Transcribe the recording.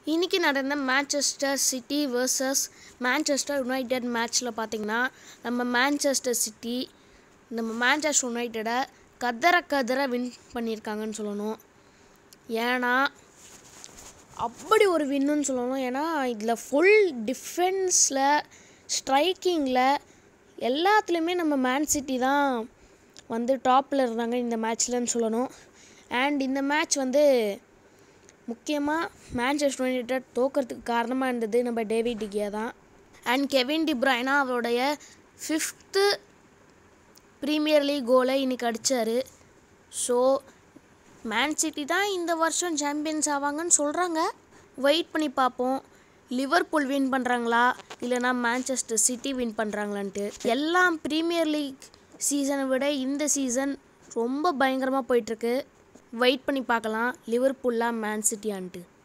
இன்றைக்கி நடந்த Manchester City vs Manchester United மேட்ச்சில் பார்த்தீங்கன்னா நம்ம மேன்செஸ்டர் சிட்டி நம்ம மேன்செஸ்டர் யுனைடெடை கதற கதற வின் பண்ணியிருக்காங்கன்னு சொல்லணும் ஏன்னா அப்படி ஒரு வின்னுன்னு சொல்லணும் ஏன்னா இதில் ஃபுல் டிஃபென்ஸில் ஸ்ட்ரைக்கிங்கில் எல்லாத்துலேயுமே நம்ம மேன் சிட்டி தான் வந்து டாப்பில் இருந்தாங்க இந்த மேட்ச்லன்னு சொல்லணும் அண்ட் இந்த மேட்ச் வந்து முக்கியமாக மேன்செஸ்டர் யுனைடெட் தோக்கிறதுக்கு காரணமாக இருந்தது நம்ம டேவிட் டிகியா தான் அண்ட் கெவின் டிப்ராய்னா அவருடைய ஃபிஃப்த்து ப்ரீமியர் லீக் கோலை இன்னைக்கு அடித்தார் ஸோ மேன் சிட்டி தான் இந்த வருஷம் சாம்பியன்ஸ் ஆவாங்கன்னு சொல்கிறாங்க வெயிட் பண்ணி பார்ப்போம் லிவர்பூல் வின் பண்ணுறாங்களா இல்லைனா மேன்செஸ்டர் சிட்டி வின் பண்ணுறாங்களான்ட்டு எல்லாம் ப்ரீமியர் லீக் சீசனை விட இந்த சீசன் ரொம்ப பயங்கரமாக போயிட்டுருக்கு வெயிட் பண்ணி பார்க்கலாம் லிவர்பூல்லாம் மேன் சிட்டியான்ட்டு